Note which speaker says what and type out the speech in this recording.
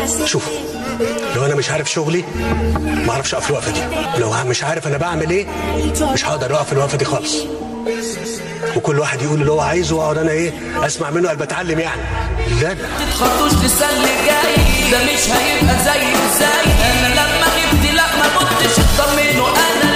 Speaker 1: شوف لو انا مش عارف شغلي ما اعرفش اقف الوقفه دي ولو مش عارف انا بعمل ايه مش هقدر اقف الوقفه دي خالص وكل واحد يقول اللي هو عايزه واقعد انا ايه اسمع منه قال بتعلم يعني لا لا
Speaker 2: تتخطوش لسه جاي ده مش هيبقى زي زي انا لما غبت لا ما كنتش اطمنه انا